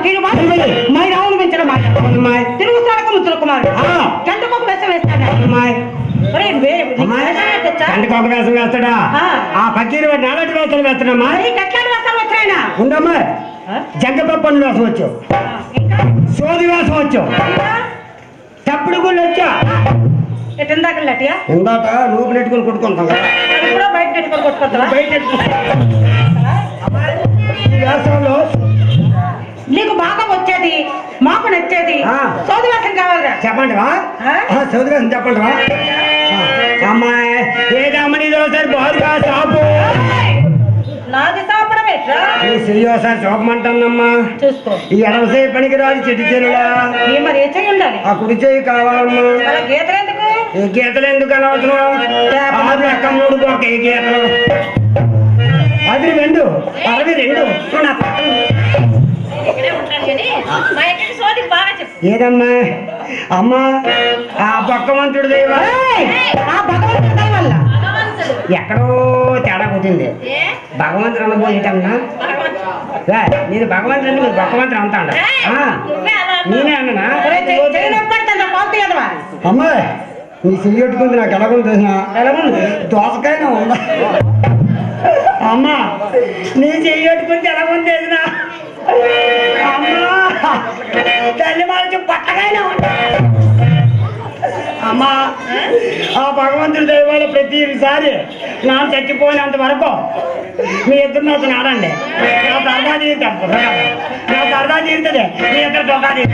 పకీరు మా మై రావును పెంచడం మాట తిరుగు స్థానకు ముత్తుల కుమారు గంటకు ఒక వేషం వేస్తాడు ఒరేయ్, వే- నీకు అమ్మాయి వేషం వేయొచ్చా? గంటకు ఒక వేసం వేస్తాడా ఆ. ఆ పక్కీరు నాలటి వేసం వేస్తాడమ్మా నీకు ఎట్లాంటి వేషాలు వచ్చాయనా ఉండమ్మా జగ్గపప్పని వేసం వచ్చు ఇంకా సోది వేసం వచ్చు ఇంకా? తప్పుడు గుళ్ళు వచ్చా ఎటు ఇందాక లటియా ఇందాక నువ్వు నెట్టుకుని కొట్టుకుంటాం కదా అది కూడా బయట పెట్టుకొని కొట్టుకుంటావా బయట ఈ వేసంలో నీకు బాగా వచ్చేది మాకు నచ్చేది ఆ. సోది వేషం కావాలిరా చెప్పండి వా ఆ? చదువు వేసం చెప్పండి వా అమ్మాయి ఏదమ్మని ఒకసారి బారుగా షాపు నాది సాపడం ఎట్రా ఈ చెయ్యి ఒకసారి చూపమంటానమ్మా చూసుకో ఈ ఎడమ చేయి పనికి రాదు చెట్టు చెరువులా నీ మరి ఏ చెయ్యి ఉండాలి ఆ కుడి చేయి కావాలమ్మా అలా గీతలు ఎందుకు ఈ గీతలు ఎందుకు అనవసరం ఆరు లెక్క మూడు పోక ఈ గీతలు అది రెండు అరవై రెండు నువ్వు నా పక్కన ఇక్కడే ఉంటాను కానీ మా ఇంటికి సోది బాగా చెప్పు ఏదమ్మా అమ్మా ఆ పక్కమంతుడు దేవా ఏయ్! ఆ భగవంతుడి దయ వల్ల భగవంతుడు ఎక్కడో తేడా కుదింది ఏ భగవంతుడు అనబోయేటమ్మా భగవంతుడు నేను భగవంతుడు అంటే మీరు భగవంతుడు అంతా అంట ఏయ్, నువ్వే అలా అన్నావు. నేనే అన్ననా ఒరేయ్, చెయ్యి- చెయ్యి నొప్పి పడుతుందిరా, పాల్తీ కదవా అమ్మా నీ చెయ్యి పెట్టుకుంది నాకు ఎలా ఉంది తెలిసిన ఎలా ఉంది దోసకాయన ఉందా అమ్మా నీ చెయ్యి పెట్టుకుంది ఎలా ఉంది తెలిసిన అమ్మా తల్లి మార్చి పట్టగానే ఉంది అమ్మా ఆ భగవంతుడి దైవాలు ప్రతిసారి నా చచ్చిపోయినంత వరకు మీ ఇద్దరు నాతో ఆడండి నా సరదా జీవితం నా సరదా జీవితదే మీ ఇద్దరు దొంగది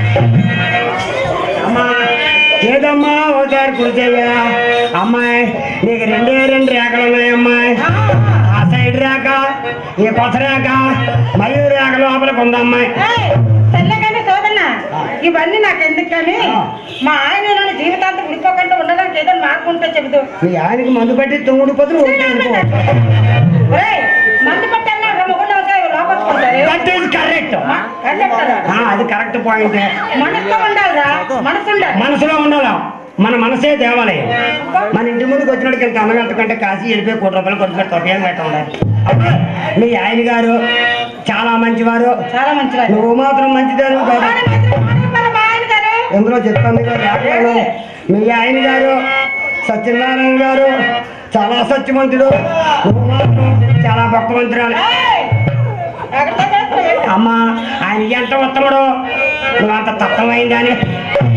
అమ్మా ఏదమ్మా ఒకసారి కూర్చోవా అమ్మాయి నీకు రెండే రెండు రేఖలు ఉన్నాయి అమ్మాయి ఆ సైడ్ రేఖ ఈ కొత్త రేఖ మయూరు రేఖ లోపలికి ఉంది అమ్మాయి ఏయ్, తెల్లగానే సోదన్న ఇవన్నీ నాకు ఎందుకు కానీ ఆ. మా ఆయన నన్ను జీవితాంతం విడిపోకుండా ఉండడానికి ఏదో మార్కుంటే చెబుతూ మీ ఆయనకి మందు పెట్టి తొమ్మిది పొద్దులు ఉంటాయి ఒరేయ్, మందు పట్టాలి రమ్మకుండా లోపట్టుకుంటారు దట్ ఈస్ కరెక్ట్ కరెక్ట్ అది కరెక్ట్ పాయింట్ మనసుతో ఉండాలిరా మనసు ఉండాలి మనసులో ఉండాలి మన మనసే దేవాలయం మన ఇంటి ముందుకు వచ్చినట్టు ఇంత అన్నగంట కంటే కాశీ వెళ్ళిపోయి కోటి రూపాయలు కొట్టు పెట్టి తొట్టేం పెట్టండి మీ ఆయన గారు చాలా మంచివారు చాలా మంచివారు నువ్వు మాత్రం మంచిదాను కాదు కానీ మాత్రం మన మా ఆయన గారు ఎందులో చెప్తాను కదా లేకపోతే మీ ఆయన గారు సత్యనారాయణ గారు చాలా సత్యవంతుడు నువ్వు మాత్రం చాలా భక్తవంతురాలు ఏయ్, ఎక్కడికి వెళ్ళొస్తావు? అమ్మా ఆయన ఎంత ఉత్తముడు నువ్వు అంత తత్వమైందని